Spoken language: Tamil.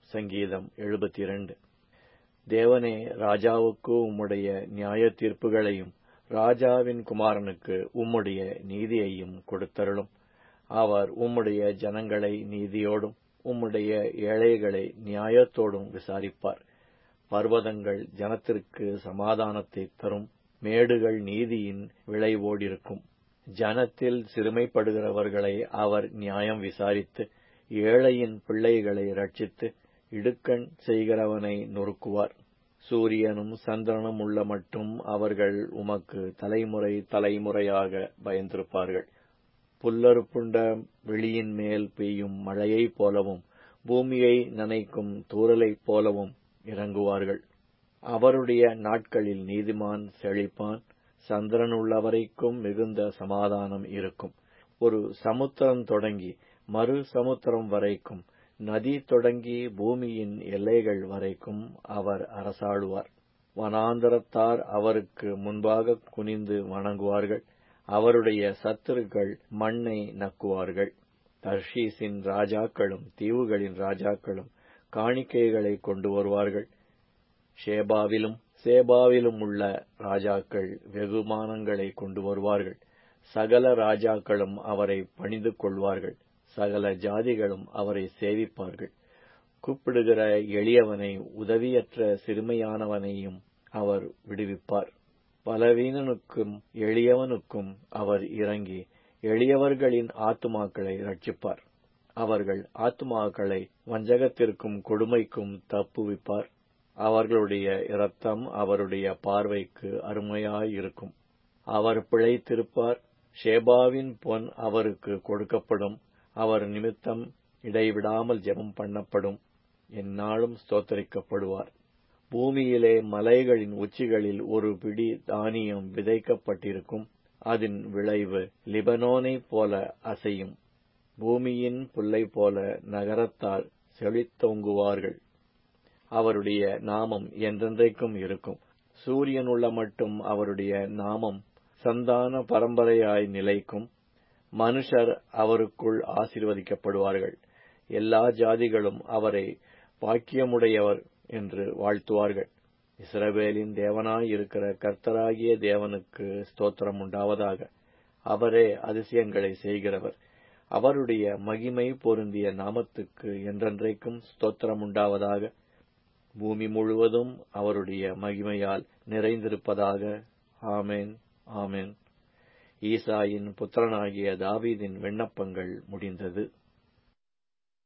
சங்கீதம் எழுபத்தி இரண்டு தேவனே ராஜாவுக்கு உம்முடைய நியாய தீர்ப்புகளையும் ராஜாவின் குமாரனுக்கு உம்முடைய நீதியையும் கொடுத்தருளும் அவர் உம்முடைய ஜனங்களை நீதியோடும் உம்முடைய ஏழைகளை நியாயத்தோடும் விசாரிப்பார் பர்வதங்கள் ஜனத்திற்கு சமாதானத்தை தரும் மேடுகள் நீதியின் விளைவோடிருக்கும் ஜனத்தில் சிறுமைப்படுகிறவர்களை அவர் நியாயம் விசாரித்து ஏழையின் பிள்ளைகளை ரட்சித்து இடுக்கண் செய்கிறவனை நொறுக்குவார் சூரியனும் சந்திரனும் உள்ள மட்டும் அவர்கள் உமக்கு தலைமுறை தலைமுறையாக பயந்திருப்பார்கள் புல்லறுப்புண்ட வெளியின் மேல் பெய்யும் மழையைப் போலவும் பூமியை நனைக்கும் தூறலைப் போலவும் இறங்குவார்கள் அவருடைய நாட்களில் நீதிமான் செழிப்பான் சந்திரன் உள்ளவரைக்கும் மிகுந்த சமாதானம் இருக்கும் ஒரு சமுத்திரம் தொடங்கி மறு சமுத்திரம் வரைக்கும் நதி தொடங்கி பூமியின் எல்லைகள் வரைக்கும் அவர் அரசாளுவார் வனாந்தரத்தார் அவருக்கு முன்பாக குனிந்து வணங்குவார்கள் அவருடைய சத்துருக்கள் மண்ணை நக்குவார்கள் தர்ஷீஸின் ராஜாக்களும் தீவுகளின் ராஜாக்களும் காணிக்கைகளை கொண்டு வருவார்கள் ஷேபாவிலும் சேபாவிலும் உள்ள ராஜாக்கள் வெகுமானங்களை கொண்டு வருவார்கள் சகல ராஜாக்களும் அவரை பணிந்து கொள்வார்கள் சகல ஜாதிகளும் அவரை சேவிப்பார்கள் கூப்பிடுகிற எளியவனை உதவியற்ற சிறுமையானவனையும் அவர் விடுவிப்பார் பலவீனனுக்கும் எளியவனுக்கும் அவர் இறங்கி எளியவர்களின் ஆத்துமாக்களை ரட்சிப்பார் அவர்கள் ஆத்துமாக்களை வஞ்சகத்திற்கும் கொடுமைக்கும் தப்புவிப்பார் அவர்களுடைய இரத்தம் அவருடைய பார்வைக்கு அருமையாயிருக்கும் அவர் பிழைத்திருப்பார் ஷேபாவின் பொன் அவருக்கு கொடுக்கப்படும் அவர் நிமித்தம் இடைவிடாமல் ஜெபம் பண்ணப்படும் எந்நாளும் ஸ்தோத்தரிக்கப்படுவார் பூமியிலே மலைகளின் உச்சிகளில் ஒரு பிடி தானியம் விதைக்கப்பட்டிருக்கும் அதன் விளைவு லிபனோனைப் போல அசையும் பூமியின் புல்லை போல நகரத்தால் செழித்தோங்குவார்கள் அவருடைய நாமம் என்றென்றைக்கும் இருக்கும் சூரியன் உள்ள மட்டும் அவருடைய நாமம் சந்தான பரம்பரையாய் நிலைக்கும் மனுஷர் அவருக்குள் ஆசீர்வதிக்கப்படுவார்கள் எல்லா ஜாதிகளும் அவரை பாக்கியமுடையவர் என்று வாழ்த்துவார்கள் இஸ்ரவேலின் தேவனாய் இருக்கிற கர்த்தராகிய தேவனுக்கு ஸ்தோத்திரம் உண்டாவதாக அவரே அதிசயங்களை செய்கிறவர் அவருடைய மகிமை பொருந்திய நாமத்துக்கு என்றென்றைக்கும் ஸ்தோத்திரம் உண்டாவதாக பூமி முழுவதும் அவருடைய மகிமையால் நிறைந்திருப்பதாக ஆமேன் ஆமேன் ஈசாயின் புத்திரனாகிய தாவீதின் விண்ணப்பங்கள் முடிந்தது